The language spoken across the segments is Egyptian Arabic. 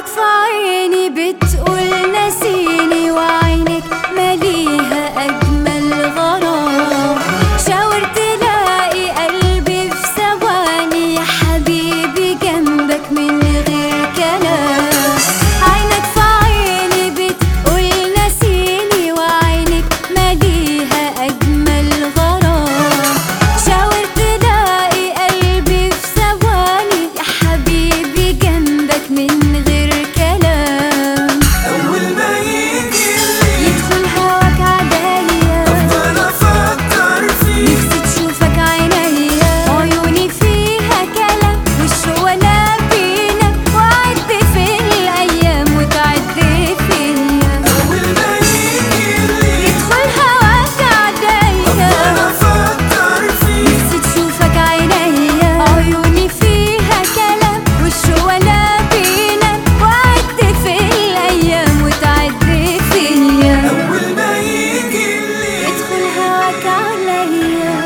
عينك في عيني بتقول نسيني وعينك مليها أجمل غرام شاور تلاقي قلبي في ثواني يا حبيبي جنبك من غير كلام عينك في عيني بتقول نسيني وعينك مليها أجمل غرام شاور تلاقي قلبي في ثواني يا حبيبي جنبك من غير كلام أول ما يجي الليل يدخل هواك عدايا أفضل أفكر فيك نفسي تشوفك عينيا عيوني فيها كلام وش ولا بينا وعد في الايام وتعد فيا أول ما يجي الليل يدخل هواك عدايا أفضل أفكر فيك نفسي تشوفك عينيا عيوني فيها كلام وش ولا بينا وعد في الايام وتعد فيا أول ما يجي الليل يدخل هواك عليا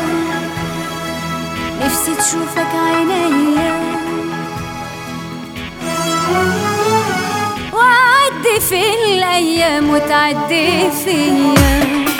نفسي تشوفك عينيا وعدي في الأيام وتعدي فيا